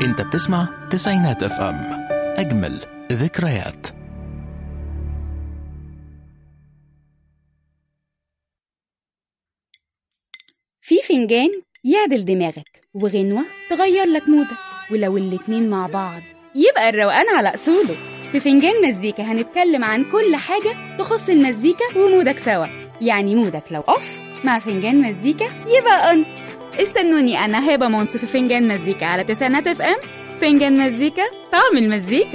انت بتسمع تسعينات اف ام اجمل ذكريات في فنجان يعدل دماغك وغنوة تغير لك مودك ولو الاتنين مع بعض يبقى الروقان على أصوله في فنجان مزيكا هنتكلم عن كل حاجة تخص المزيكا ومودك سوا يعني مودك لو أوف مع فنجان مزيكا يبقى أون استنوني أنا هبة منصف في فنجان مزيكا على تسعينات اف ام فنجان مزيكا طعم المزيكا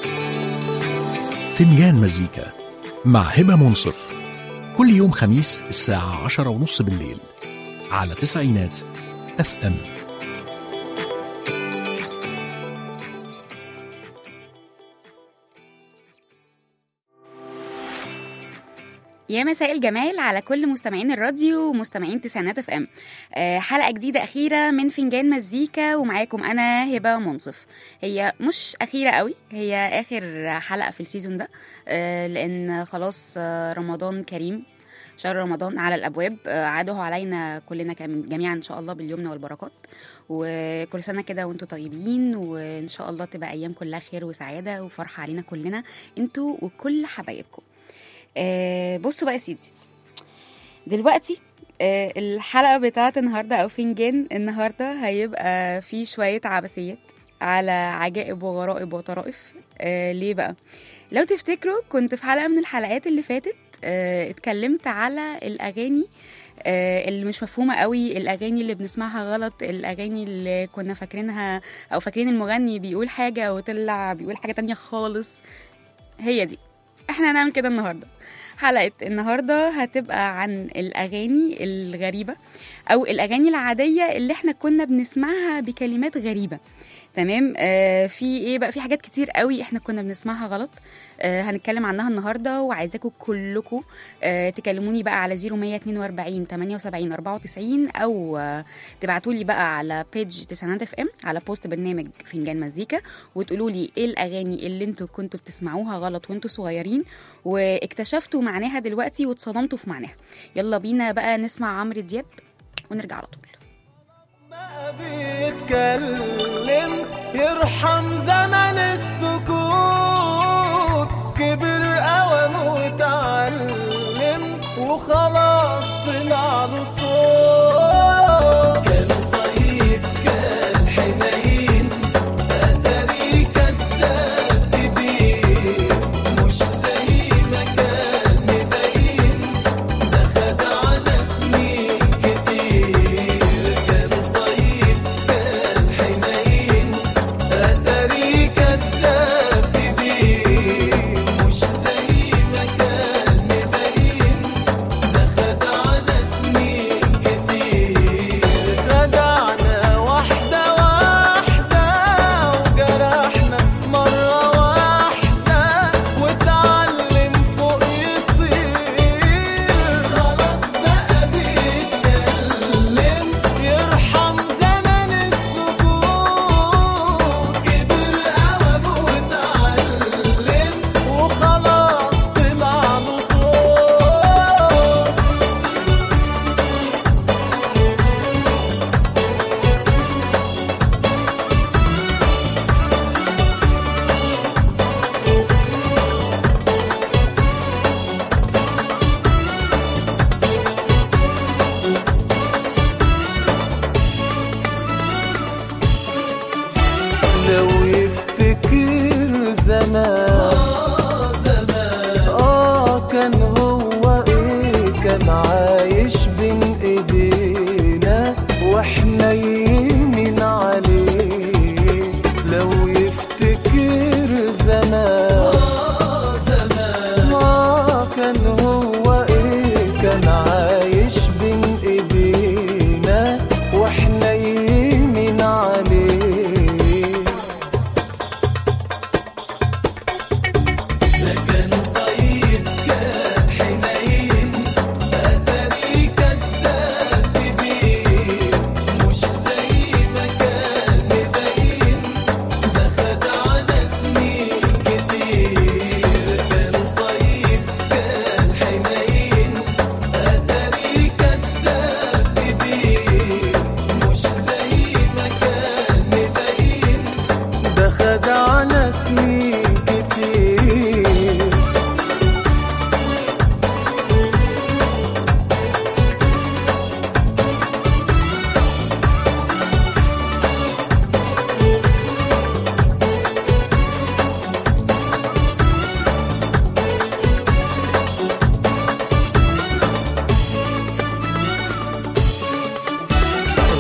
فنجان مزيكا مع هبة منصف كل يوم خميس الساعة عشرة ونص بالليل على تسعينات اف ام يا مساء الجمال على كل مستمعين الراديو ومستمعين تسعينات اف ام آه، حلقه جديده اخيره من فنجان مزيكا ومعاكم انا هبه منصف هي مش اخيره قوي هي اخر حلقه في السيزون ده آه، لان خلاص آه، رمضان كريم شهر رمضان على الابواب آه، عاده علينا كلنا كم- جميعا ان شاء الله باليمن والبركات وكل سنه كده وانتم طيبين وان شاء الله تبقى ايام كلها خير وسعاده وفرحه علينا كلنا انتوا وكل حبايبكم آه بصوا بقى يا سيدي دلوقتي آه الحلقة بتاعت النهاردة أو فنجان النهاردة هيبقى فيه شوية عبثيات على عجائب وغرائب وطرائف آه ليه بقى لو تفتكروا كنت في حلقة من الحلقات اللي فاتت آه اتكلمت على الأغاني آه اللي مش مفهومة قوي الأغاني اللي بنسمعها غلط الأغاني اللي كنا فاكرينها أو فاكرين المغني بيقول حاجة وطلع بيقول حاجة تانية خالص هي دي احنا هنعمل كده النهارده حلقة النهاردة هتبقى عن الأغاني الغريبة أو الأغاني العادية اللي احنا كنا بنسمعها بكلمات غريبة تمام آه في ايه بقى في حاجات كتير قوي احنا كنا بنسمعها غلط آه هنتكلم عنها النهارده وعايزاكم كلكم آه تكلموني بقى على 0142 78 94 او آه تبعتوا لي بقى على بيج تسعينات اف ام على بوست برنامج فنجان مزيكا وتقولوا لي ايه الاغاني اللي انتوا كنتوا بتسمعوها غلط وانتوا صغيرين واكتشفتوا معناها دلوقتي واتصدمتوا في معناها يلا بينا بقى نسمع عمرو دياب ونرجع على طول بقى بيتكلم يرحم زمن السكوت كبر قوم وتعلم وخلاص طلع له صوت كان طيب كان حنين اتاري كداب كبير مش زي ما كان مبين ده خد على سنين كتير كان طيب كان حنين اتاري كداب كبير مش زي ما كان مبين ده خد على سنين كتير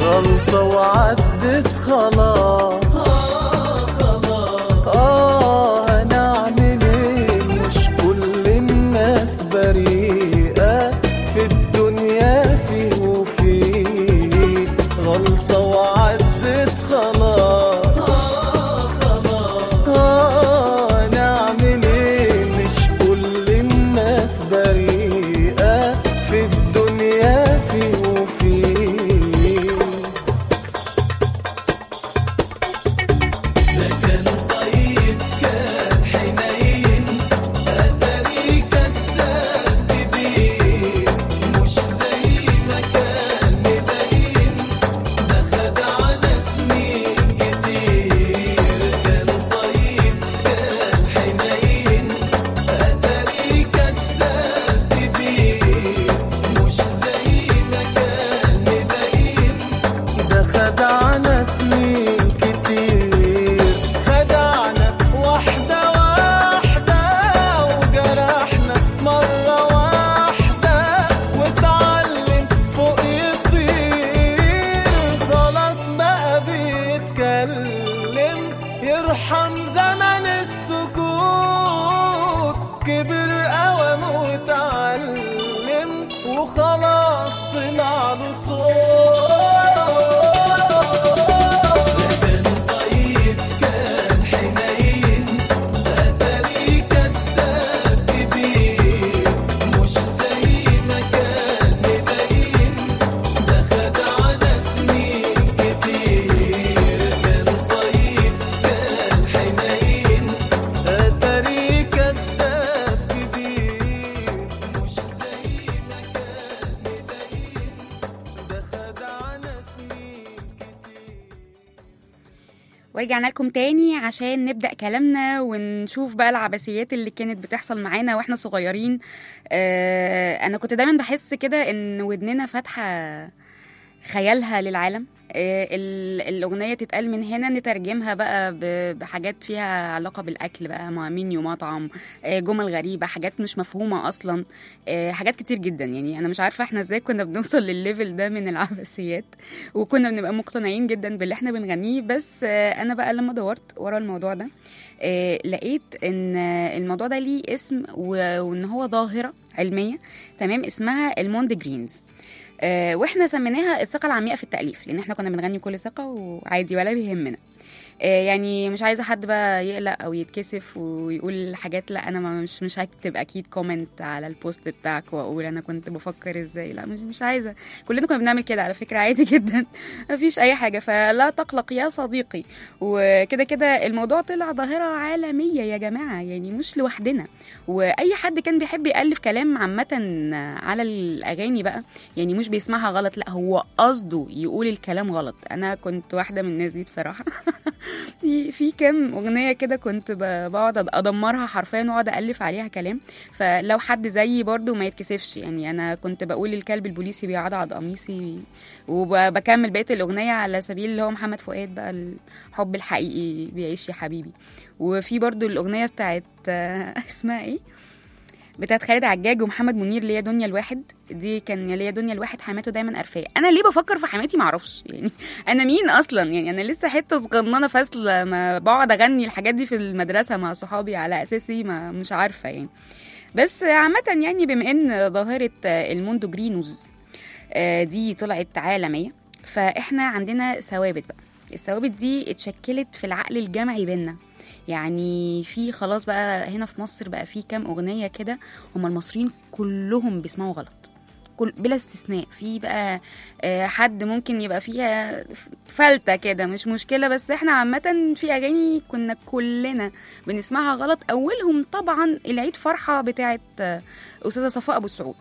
غلطة وعدت خلاص آه هنعمل إيه مش كل الناس بريئة في الدنيا فيه وفيه غلطة وعدت خلاص آه نعمل إيه مش كل الناس بريئة في الدنيا فيه وفيه ده خدعنا سنين كتير خدعنا واحدة واحدة وجرحنا مرة واحدة واتعلم فوق يطير خلاص بقى بيتكلم يرحم زمن السكوت كبر قوام واتعلم وخلاص طلع له صوت اتاري كداب كبير مش زي ما كان مبين ده خدعنا سنين كتير ورجعنا لكم تاني عشان نبدأ كلامنا ونشوف بقى العبثيات اللي كانت بتحصل معانا واحنا صغيرين آه انا كنت دايما بحس كده ان ودننا فاتحة خيالها للعالم آه، ال- الأغنية تتقال من هنا نترجمها بقى ب- بحاجات فيها علاقة بالأكل بقى مع منيو مطعم آه، جمل غريبة حاجات مش مفهومة أصلا آه، حاجات كتير جدا يعني أنا مش عارفة احنا ازاي كنا بنوصل للليفل ده من العبثيات وكنا بنبقى مقتنعين جدا باللي احنا بنغنيه بس آه، أنا بقى لما دورت ورا الموضوع ده آه، لقيت ان آه، الموضوع ده ليه اسم و- وان هو ظاهرة علمية تمام اسمها الموند جرينز آه، واحنا سميناها الثقه العمياء في التاليف لان احنا كنا بنغني بكل ثقه وعادي ولا بيهمنا آه، يعني مش عايزه حد بقى يقلق او يتكسف ويقول حاجات لا انا ما مش مش هكتب اكيد كومنت على البوست بتاعك واقول انا كنت بفكر ازاي لا مش مش عايزه كلنا كنا بنعمل كده على فكره عادي جدا مفيش اي حاجه فلا تقلق يا صديقي وكده كده الموضوع طلع ظاهره عالميه يا جماعه يعني مش لوحدنا واي حد كان بيحب يالف كلام عامه على الاغاني بقى يعني مش بيسمعها غلط لا هو قصده يقول الكلام غلط انا كنت واحده من الناس دي بصراحه في في كام اغنيه كده كنت ب- بقعد أد- ادمرها حرفيا واقعد الف عليها كلام فلو حد زيي برضو ما يتكسفش يعني انا كنت بقول الكلب البوليسي بيعضعض قميصي وبكمل بقيه الاغنيه على سبيل اللي هو محمد فؤاد بقى الحب الحقيقي بيعيش يا حبيبي وفي برضو الاغنيه بتاعت اسمها ايه بتاعت خالد عجاج ومحمد منير اللي هي دنيا الواحد دي كان اللي هي دنيا الواحد حماته دايما قرفاه انا ليه بفكر في حماتي معرفش يعني انا مين اصلا يعني انا لسه حته صغننه فاصله ما بقعد اغني الحاجات دي في المدرسه مع صحابي على اساسي ما مش عارفه يعني بس عامه يعني بما ان ظاهره الموندو جرينوز آه، دي طلعت عالميه فاحنا عندنا ثوابت بقى الثوابت دي اتشكلت في العقل الجمعي بينا يعني في خلاص بقى هنا في مصر بقى في كام اغنيه كده هم المصريين كلهم بيسمعوا غلط كل بلا استثناء في بقى آه، حد ممكن يبقى فيها فلتة كده مش مشكلة بس احنا عامة في أغاني كنا كلنا بنسمعها غلط أولهم طبعا العيد فرحة بتاعت آه، أستاذة صفاء أبو السعود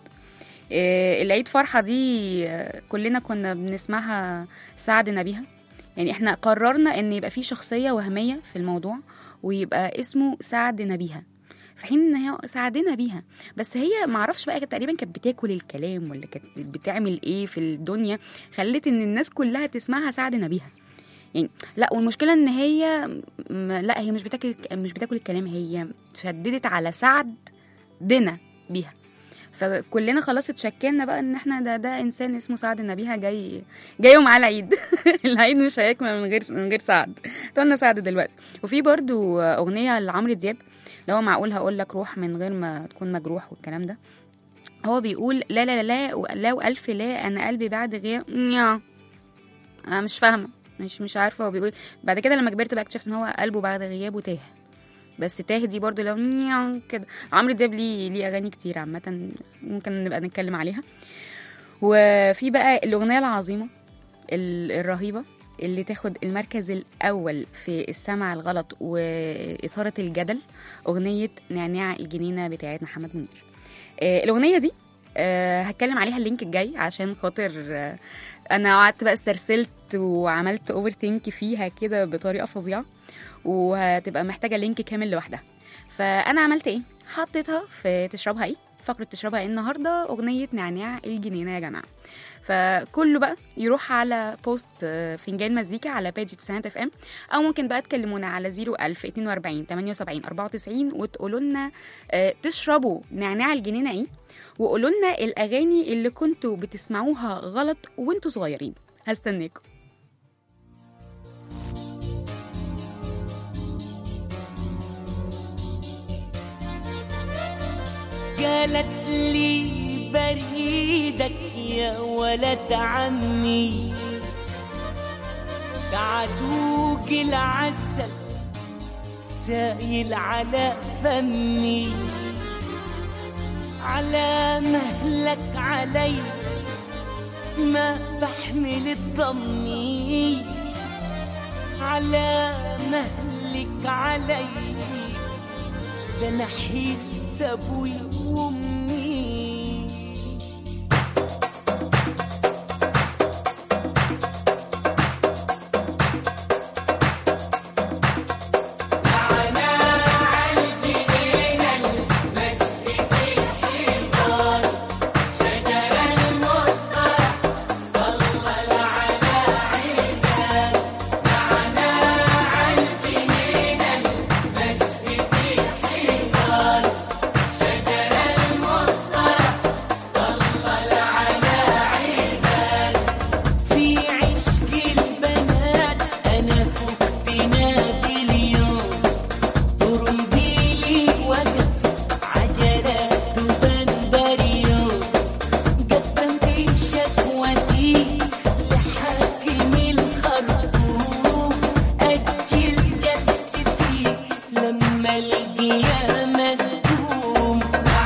آه، العيد فرحة دي آه، كلنا كنا بنسمعها سعدنا بيها يعني احنا قررنا ان يبقى في شخصية وهمية في الموضوع ويبقى اسمه سعدنا بيها في حين ان هي ساعدنا بيها بس هي معرفش بقى كانت تقريبا كانت بتاكل الكلام ولا كانت بتعمل ايه في الدنيا خلت ان الناس كلها تسمعها ساعدنا بيها يعني لا والمشكله ان هي م- لا هي مش بتاكل مش بتاكل الكلام هي شددت على سعد دنا بيها فكلنا خلاص اتشكلنا بقى ان احنا ده ده انسان اسمه سعد النبيهه جاي جاي ومعاه العيد العيد مش هيكمل من غير من غير سعد قلنا سعد دلوقتي وفي برضو اغنيه لعمرو دياب اللي هو معقول هقول لك روح من غير ما تكون مجروح والكلام ده هو بيقول لا لا لا لا لا والف لا انا قلبي بعد غياب نيا. انا مش فاهمه مش مش عارفه هو بيقول بعد كده لما كبرت بقى اكتشفت ان هو قلبه بعد غيابه تاه بس تاه دي برضو لو نيا كده عمرو دياب ليه ليه اغاني كتير عامه ممكن نبقى نتكلم عليها وفي بقى الاغنيه العظيمه ال- الرهيبه اللي تاخد المركز الاول في السمع الغلط واثاره الجدل اغنيه نعناع الجنينه بتاعت محمد منير آه، الاغنيه دي آه، هتكلم عليها اللينك الجاي عشان خاطر آه، انا قعدت بقى استرسلت وعملت اوفر ثينك فيها كده بطريقه فظيعه وهتبقى محتاجه لينك كامل لوحدها فانا عملت ايه حطيتها في تشربها ايه فقره تشربها ايه النهارده اغنيه نعناع الجنينه يا جماعه فكله بقى يروح على بوست آه، فنجان مزيكا على بيج تسعينات اف ام او ممكن بقى تكلمونا على 01000 42 78 94 وتقولوا لنا آه، تشربوا نعناع الجنينه ايه وقولوا لنا الاغاني اللي كنتوا بتسمعوها غلط وانتوا صغيرين هستناكم قالت لي بريدك يا ولد عمي كعدوك العسل سايل على فمي على مهلك علي ما بحمل الضمي على مهلك علي ده نحيت ابوي وامي في عشق البنات انا فقت نادي اليوم طرمبيلي وقف عجلات بندريون قدمت شكوتي لحاكم الخرطوم اجل جلستي لما القيامه تقوم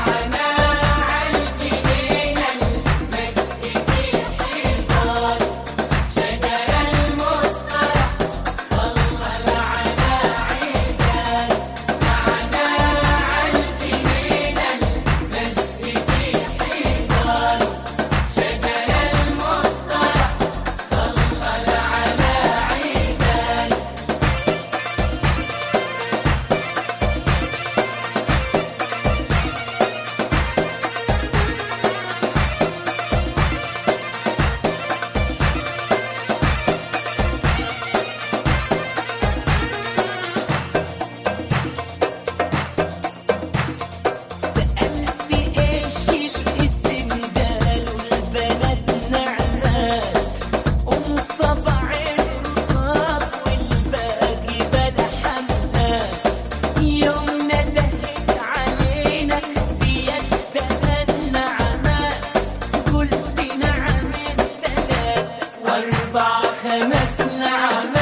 سألت إيش الاسم قالوا البلد نعمات أم صبع الرقاب والباقي بلا حمات يوم ندهت علينا بيدها النعمات قلت نعم الثلاث وأربع خمس نعمات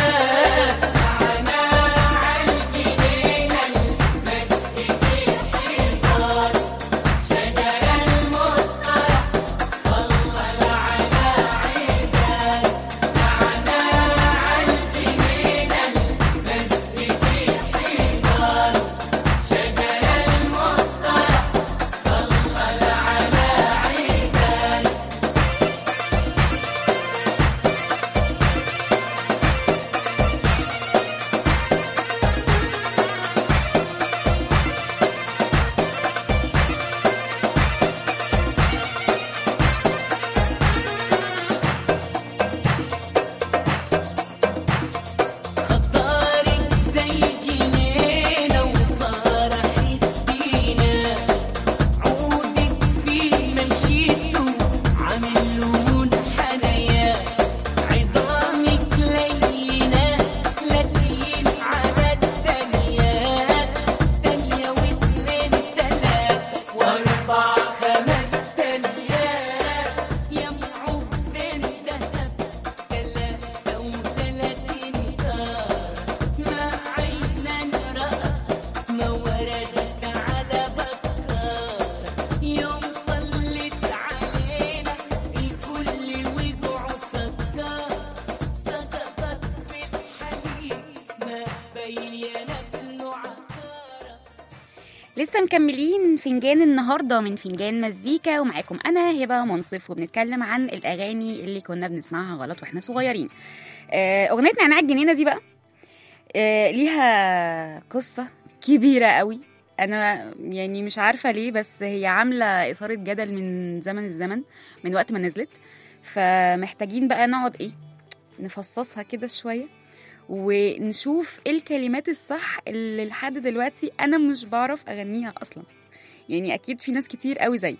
لسه مكملين فنجان النهارده من فنجان مزيكا ومعاكم انا هبه منصف وبنتكلم عن الاغاني اللي كنا بنسمعها غلط واحنا صغيرين آه، اغنيه نعناع الجنينه دي بقى آه، ليها قصه كبيره قوي انا يعني مش عارفه ليه بس هي عامله اثاره جدل من زمن الزمن من وقت ما نزلت فمحتاجين بقى نقعد ايه نفصصها كده شويه ونشوف ايه الكلمات الصح اللي لحد دلوقتي انا مش بعرف اغنيها اصلا يعني اكيد في ناس كتير قوي زي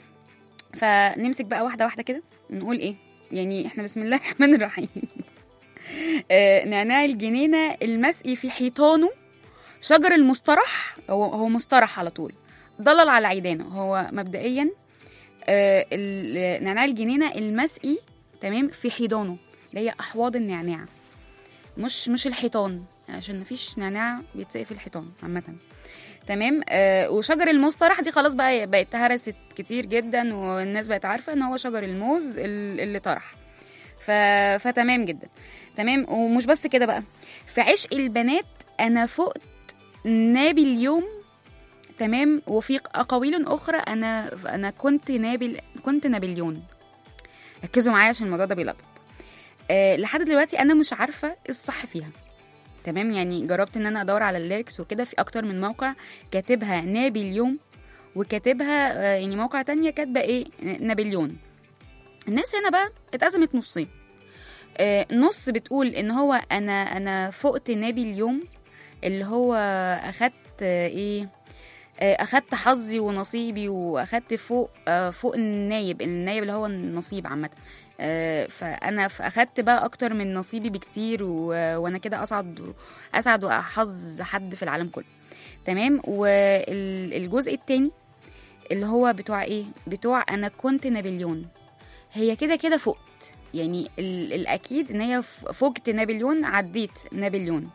فنمسك بقى واحده واحده كده نقول ايه يعني احنا بسم الله الرحمن الرحيم آه، نعناع الجنينه المسقي في حيطانه شجر المسترح هو هو مسترح على طول ضلل على عيدانه هو مبدئيا آه، ال- نعناع الجنينه المسقي تمام في حيضانه اللي هي احواض النعناع مش مش الحيطان عشان مفيش نعناع بيتسقي في الحيطان عامة تمام آه وشجر المسترح دي خلاص بقى بقت اتهرست كتير جدا والناس بقت عارفة ان هو شجر الموز ال- اللي طرح ف... فتمام جدا تمام ومش بس كده بقى في عشق البنات انا فقت نابي اليوم تمام وفي اقاويل اخرى انا انا كنت نابل كنت نابليون ركزوا معايا عشان الموضوع ده بيلخبط آه لحد دلوقتي انا مش عارفه ايه الصح فيها تمام يعني جربت ان انا ادور على الليركس وكده في اكتر من موقع كاتبها نابليون وكاتبها آه يعني موقع تانية كاتبه ايه نابليون الناس هنا بقى اتقسمت نصين آه نص بتقول ان هو انا انا فقت نابليون اللي هو اخدت آه ايه آه، اخدت حظي ونصيبي واخدت فوق آه، فوق النايب النايب اللي هو النصيب عامه آه، فانا ف- اخدت بقى اكتر من نصيبي بكتير و... وانا كده اسعد اسعد واحظ حد في العالم كله تمام والجزء التاني اللي هو بتوع ايه بتوع انا كنت نابليون هي كده كده فقت يعني ال... الاكيد ان هي ف- فوقت نابليون عديت نابليون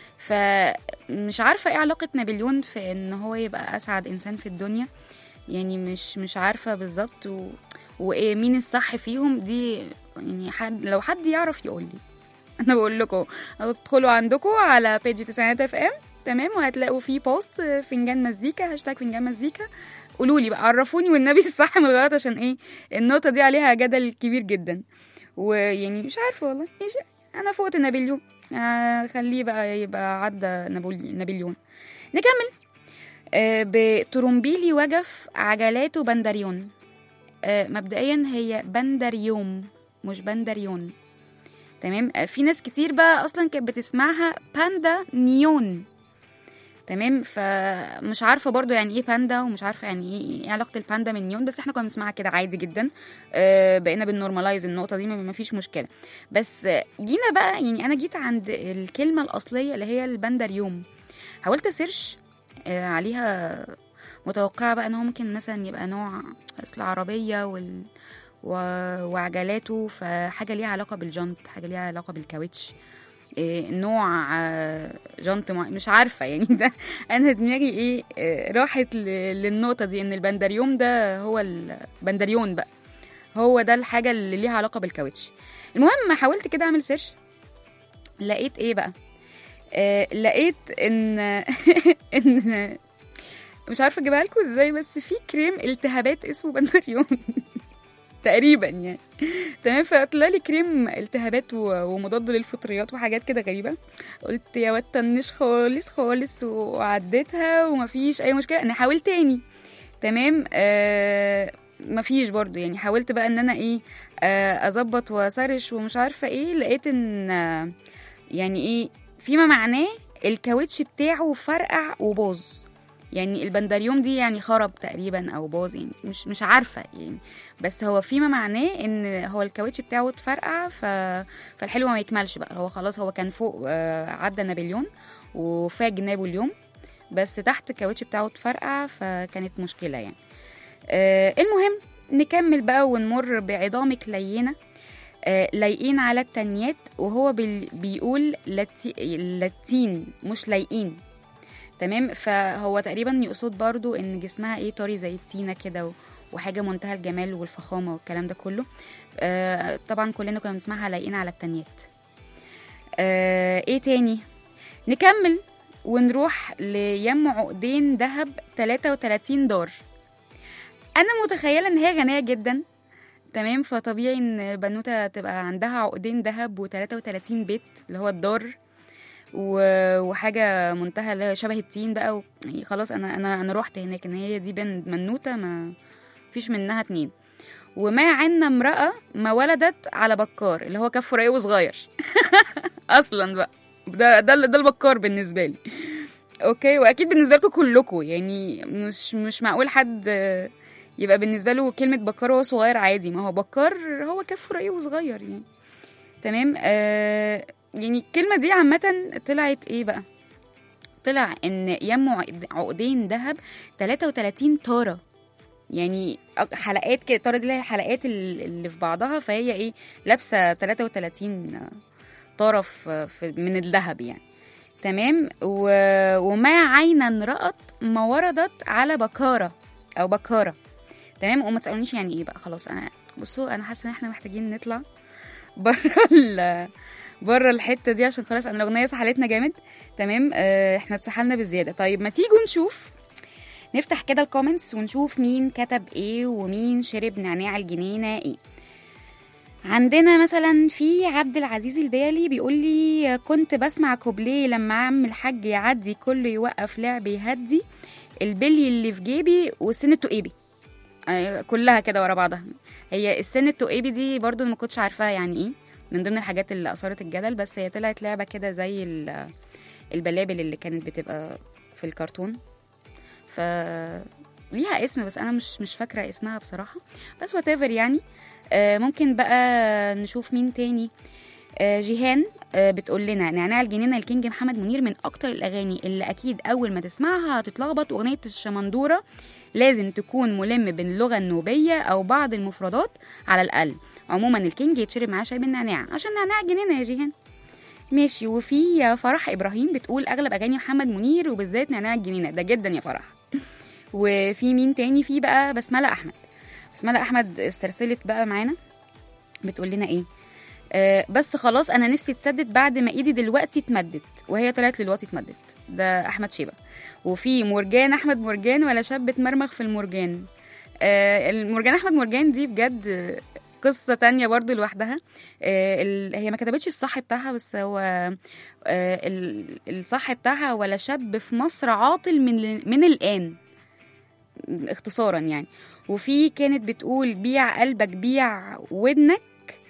فمش عارفه ايه علاقه نابليون في ان هو يبقى اسعد انسان في الدنيا يعني مش مش عارفه بالظبط و... وايه مين الصح فيهم دي يعني حد لو حد يعرف يقول لي انا بقول لكم ادخلوا عندكم على بيج تسعينات اف ام تمام وهتلاقوا فيه بوست فنجان مزيكا هاشتاج فنجان مزيكا قولوا لي بقى عرفوني والنبي الصح من الغلط عشان ايه النقطه دي عليها جدل كبير جدا ويعني مش عارفه والله مش انا فوت نابليون آه خليه بقى يبقى عدى نابولي- نابليون نكمل آه بترومبيلي وجف عجلاته بندريون آه مبدئيا هي بندريوم مش بندريون تمام آه في ناس كتير بقى اصلا كانت بتسمعها باندا نيون تمام فمش عارفه برضو يعني ايه باندا ومش عارفه يعني ايه ايه علاقه الباندا من نيون بس احنا كنا بنسمعها كده عادي جدا آه بقينا بنورماليز النقطه دي ما فيش مشكله بس آه، جينا بقى يعني انا جيت عند الكلمه الاصليه اللي هي البندريوم حاولت اسيرش آه، عليها متوقعه بقى ان هو ممكن مثلا يبقى نوع اصل عربيه وال و... وعجلاته فحاجه ليها علاقه بالجنط حاجه ليها علاقه بالكاوتش إيه نوع آه، جنط مع... مش عارفه يعني ده انا دماغي ايه آه، راحت ل... للنقطه دي ان البندريوم ده هو البندريون بقى هو ده الحاجه اللي ليها علاقه بالكاوتش المهم حاولت كده اعمل سيرش لقيت ايه بقى آه لقيت ان ان مش عارفه اجيبها لكم ازاي بس في كريم التهابات اسمه بندريون تقريبا يعني تمام فطلع لي كريم التهابات و- ومضاد للفطريات وحاجات كده غريبه قلت يا واد طنش خالص خالص وعديتها ومفيش اي مشكله انا حاولت تاني تمام آه مفيش برضو يعني حاولت بقى ان انا ايه آه اظبط واسرش ومش عارفه ايه لقيت ان آه يعني ايه فيما معناه الكاوتش بتاعه فرقع وباظ يعني البندريوم دي يعني خرب تقريبا او باظ يعني مش مش عارفه يعني بس هو فيما معناه ان هو الكاوتش بتاعه اتفرقع ف... فالحلو ما يكملش بقى هو خلاص هو كان فوق آه، عدى نابليون وفاق جنابه اليوم بس تحت الكاوتش بتاعه اتفرقع فكانت مشكله يعني آه، المهم نكمل بقى ونمر بعظامك لينه آه، لايقين على التانيات وهو بال- بيقول لاتي... لاتين مش لايقين تمام فهو تقريبا يقصد برضو ان جسمها ايه طري زي التينه كده و- وحاجه منتهى الجمال والفخامه والكلام ده كله آه طبعا كلنا كنا بنسمعها لايقين على التانيات آه ايه تاني نكمل ونروح ليم عقدين ذهب 33 دار انا متخيله ان هي غنيه جدا تمام فطبيعي ان بنوته تبقى عندها عقدين ذهب و33 بيت اللي هو الدار و- وحاجه منتهى اللي هي شبه التين بقى و... يعني خلاص انا انا انا رحت هناك ان هي دي بنت منوته ما فيش منها اتنين وما عنا امرأة ما ولدت على بكار اللي هو كف رقيق وصغير اصلا بقى ده ده ده البكار بالنسبه لي اوكي واكيد بالنسبه لكم كلكم يعني مش مش معقول حد آه، يبقى بالنسبه له كلمه بكار وهو صغير عادي ما هو بكار هو كف رقيق وصغير يعني تمام آه يعني الكلمه دي عامه طلعت ايه بقى طلع ان يم عقد- عقدين ذهب 33 طاره يعني أك- حلقات كده الطاره دي اللي هي حلقات ال- اللي في بعضها فهي ايه لابسه 33 طاره في في- من الذهب يعني تمام و... وما عينا رأت ما وردت على بكارة أو بكارة تمام وما تسألونيش يعني إيه بقى خلاص أنا بصوا أنا حاسة إن إحنا محتاجين نطلع بره ال بره الحتة دي عشان خلاص أنا الأغنية سحلتنا جامد تمام آه إحنا اتسحلنا بزيادة طيب ما تيجوا نشوف نفتح كده الكومنتس ونشوف مين كتب إيه ومين شرب نعناع الجنينة إيه عندنا مثلا في عبد العزيز البالي بيقول لي كنت بسمع كوبليه لما عم الحاج يعدي كله يوقف لعب يهدي البلي اللي في جيبي والسن التقيبي آه، كلها كده ورا بعضها هي السن التقيبي دي برضو ما كنتش عارفاها يعني ايه من ضمن الحاجات اللي اثارت الجدل بس هي طلعت لعبه كده زي ال- البلابل اللي كانت بتبقى في الكرتون ف ليها اسم بس انا مش مش فاكره اسمها بصراحه بس وات يعني آه، ممكن بقى نشوف مين تاني آه، جيهان آه، بتقول لنا نعناع الجنينه الكينج محمد منير من اكتر الاغاني اللي اكيد اول ما تسمعها هتتلخبط واغنيه الشمندوره لازم تكون ملم باللغه النوبيه او بعض المفردات على الاقل عموما الكينج يتشرب معاه شاي بالنعناع عشان نعناع الجنينه يا جيهان ماشي وفي فرح ابراهيم بتقول اغلب اغاني محمد منير وبالذات نعناع الجنينه ده جدا يا فرح وفي مين تاني في بقى بسمله احمد بسمله احمد استرسلت بقى معانا بتقول لنا ايه آه بس خلاص انا نفسي تسدد بعد ما ايدي دلوقتي اتمدت وهي طلعت دلوقتي اتمدت ده احمد شيبه وفي مرجان احمد مرجان ولا شاب بتمرمغ في المرجان آه المرجان احمد مرجان دي بجد آه، قصة تانية برضو لوحدها آه ال- هي ما كتبتش الصح بتاعها بس هو آه ال- الصح بتاعها ولا شاب في مصر عاطل من من الآن اختصارا يعني وفي كانت بتقول بيع قلبك بيع ودنك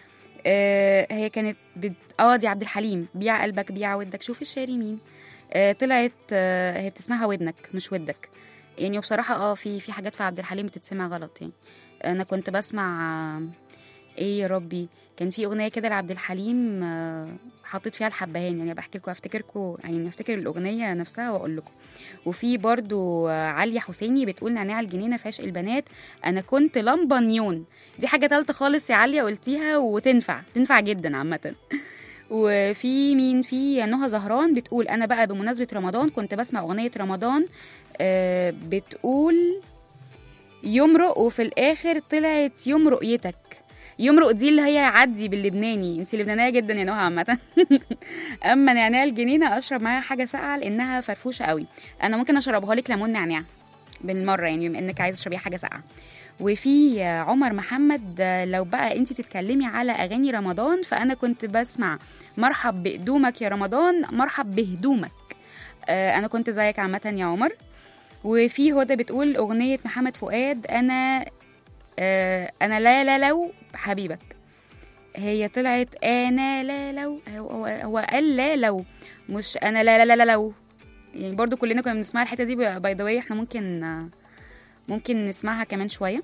آه هي كانت بت... اه دي عبد الحليم بيع قلبك بيع ودك شوف الشاري مين آه طلعت آه هي بتسمعها ودنك مش ودك يعني وبصراحة اه في في حاجات في عبد الحليم بتتسمع غلط يعني انا كنت بسمع آه ايه يا ربي كان في اغنيه كده لعبد الحليم آه، حطيت فيها الحبهان يعني بحكي لكم افتكركم يعني افتكر الاغنيه نفسها واقول لكم وفي برضو آه، عليا حسيني بتقول نعناع الجنينه في عشق البنات انا كنت لمبه نيون دي حاجه تالته خالص يا عليا قلتيها وتنفع تنفع جدا عامه وفي مين في نهى زهران بتقول انا بقى بمناسبه رمضان كنت بسمع اغنيه رمضان آه، بتقول يمرق وفي الاخر طلعت يوم رؤيتك يمرق دي اللي هي عدي باللبناني انت لبنانيه جدا يا نهى عامه اما نعناع الجنينه اشرب معاها حاجه ساقعه لانها فرفوشه قوي انا ممكن اشربها لك ليمون نعناع بالمره يعني بما انك عايزه تشربيها حاجه ساقعه وفي عمر محمد لو بقى انت بتتكلمي على اغاني رمضان فانا كنت بسمع مرحب بقدومك يا رمضان مرحب بهدومك آه، انا كنت زيك عامه يا عمر وفي هدى بتقول اغنيه محمد فؤاد انا آه، انا لا لا لو حبيبك هي طلعت انا لا لو هو, هو, هو قال لا لو مش انا لا لا لا, لا لو يعني برضو كلنا كنا بنسمع الحته دي باي ذا احنا ممكن آه، ممكن نسمعها كمان شويه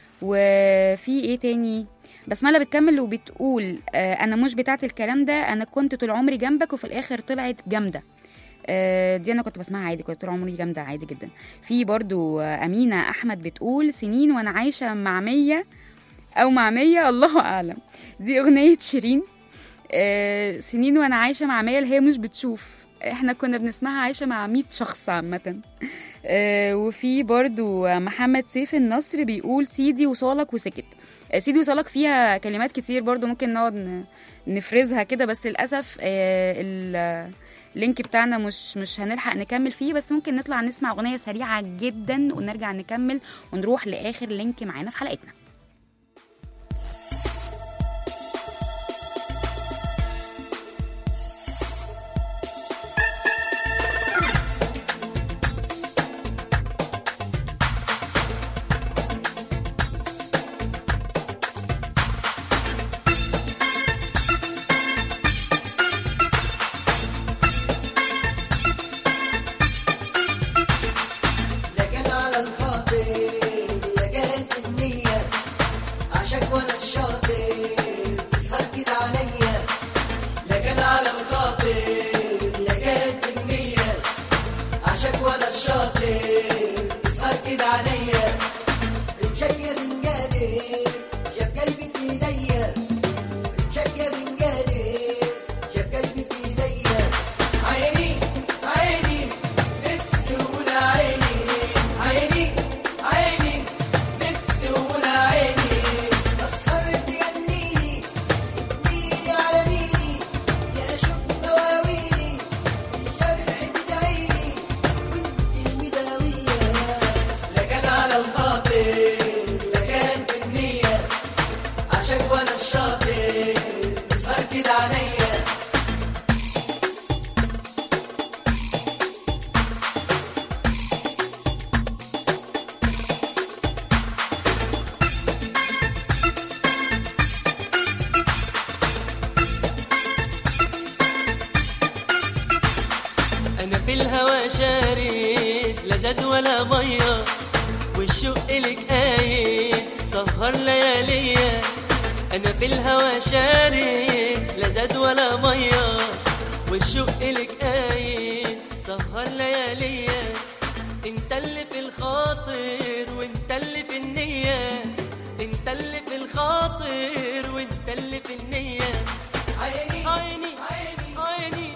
وفي ايه تاني بسملة بتكمل وبتقول آه، انا مش بتاعت الكلام ده انا كنت طول عمري جنبك وفي الاخر طلعت جامده آه، دي انا كنت بسمعها عادي كنت طول عمري جامده عادي جدا في برضو آه، امينه احمد بتقول سنين وانا عايشه مع مية او مع مية الله اعلم دي اغنيه شيرين آه، سنين وانا عايشه مع مية اللي هي مش بتشوف احنا كنا بنسمعها عايشه مع 100 شخص عامه آه، وفي برضو محمد سيف النصر بيقول سيدي وصالك وسكت آه، سيدي وصالك فيها كلمات كتير برضو ممكن نقعد ن- نفرزها كده بس للأسف آه، ال- اللينك بتاعنا مش مش هنلحق نكمل فيه بس ممكن نطلع نسمع اغنيه سريعه جدا ونرجع نكمل ونروح لاخر لينك معانا في حلقتنا لكن على الخاطر لكانت النية عشاك وانا الشاطر تسهر كده عليا لكن على الخاطر لكانت النية عشاك وانا الشاطر تسهر كده عليا رمشك يا زنجاني جاب قلبي في ايديا رمشك يا زنجاني جاب قلبي في ايديا عيني عيني نفسي ولا عيني عيني عيني نفسي ولا عيني اسهر تجنيني تجنيني على ميني يا شوق دواويني الجرح بدعيني وانت المداوية لكن على الخاطر لكان في النية عشاك وانا الشاطر تسهر كده عليا انا في الهوى شارد لا زاد ولا ميه والشوق لك قايد سهر لياليا انا في الهوى شارد لا زاد ولا ميه والشوق لك قايد سهر لياليا انت اللي في الخاطر وانت اللي في النيه انت اللي في الخاطر وانت اللي في النيه عيني عيني عيني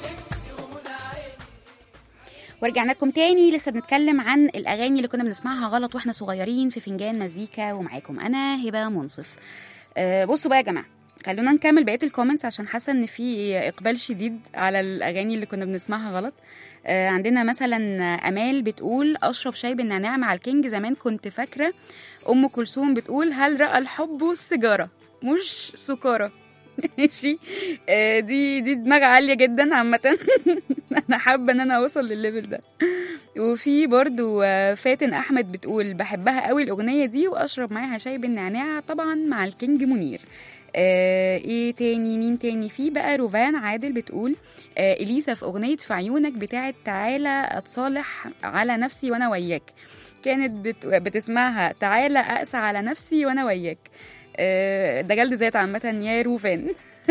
ورجعنا لكم تاني لسه بنتكلم عن الاغاني اللي كنا بنسمعها غلط واحنا صغيرين في فنجان مزيكا ومعاكم انا هبه منصف أه بصوا بقى يا جماعه خلونا نكمل بقيه الكومنتس عشان حاسه ان في اقبال شديد على الاغاني اللي كنا بنسمعها غلط آه عندنا مثلا امال بتقول اشرب شاي بالنعناع مع الكينج زمان كنت فاكره ام كلثوم بتقول هل راى الحب السيجاره مش سكاره ماشي آه، دي دي دماغ عاليه جدا عامه انا حابه ان انا اوصل للليفل ده وفي برضو آه، فاتن احمد بتقول بحبها قوي الاغنيه دي واشرب معاها شاي بالنعناع طبعا مع الكينج منير آه ايه تاني مين تاني في بقى روفان عادل بتقول آه اليسا في اغنيه في عيونك بتاعت تعالى اتصالح على نفسي وانا وياك كانت بت... بتسمعها تعالى اقسى على نفسي وانا وياك آه، ده جلد ذات عامة يا روفان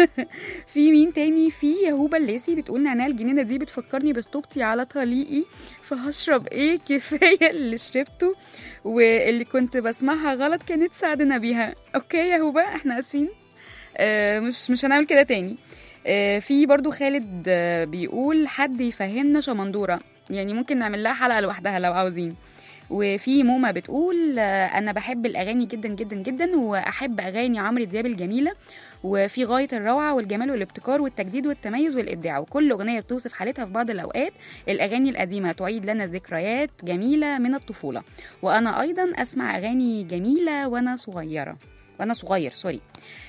في مين تاني في يهوبا الليسي بتقول نعناع الجنينة دي بتفكرني بخطوبتي على طليقي فهشرب ايه كفاية اللي شربته واللي كنت بسمعها غلط كانت سعدنا بيها اوكي يا هوبا احنا اسفين آه، مش مش هنعمل كده تاني آه، في برضو خالد آه، بيقول حد يفهمنا شمندورة يعني ممكن نعمل لها حلقة لوحدها لو عاوزين وفي موما بتقول آه، انا بحب الاغاني جدا جدا جدا واحب اغاني عمرو دياب الجميله وفي غايه الروعه والجمال والابتكار والتجديد والتميز والابداع وكل اغنيه بتوصف حالتها في بعض الاوقات الاغاني القديمه تعيد لنا ذكريات جميله من الطفوله وانا ايضا اسمع اغاني جميله وانا صغيره وانا صغير سوري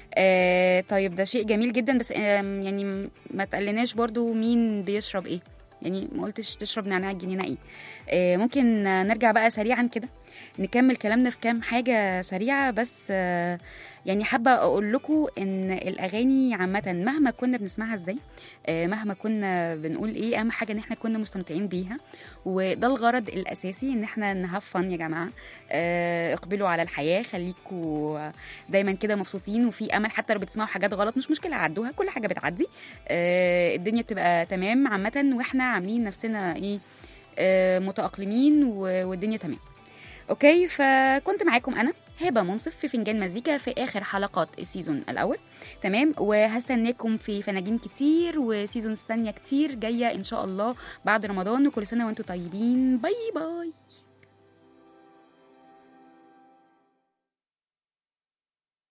آه طيب ده شيء جميل جدا بس آه يعني م- ما تقلناش برضو مين بيشرب ايه يعني ما قلتش تشرب نعناع الجنينه ايه آه ممكن آه، نرجع بقى سريعا كده نكمل كلامنا في كام حاجه سريعه بس آه يعني حابه اقول لكم ان الاغاني عامه مهما كنا بنسمعها ازاي آه مهما كنا بنقول ايه اهم حاجه ان احنا كنا مستمتعين بيها وده الغرض الاساسي ان احنا نهاف فن يا جماعه آه اقبلوا على الحياه خليكوا دايما كده مبسوطين وفي امل حتى لو بتسمعوا حاجات غلط مش مشكله عدوها كل حاجه بتعدي آه الدنيا بتبقى تمام عامه واحنا عاملين نفسنا ايه آه متاقلمين و- والدنيا تمام اوكي فكنت معاكم انا هبه منصف في فنجان مزيكا في اخر حلقات السيزون الاول تمام وهستناكم في فناجين كتير وسيزونز تانية كتير جايه ان شاء الله بعد رمضان وكل سنه وانتم طيبين باي باي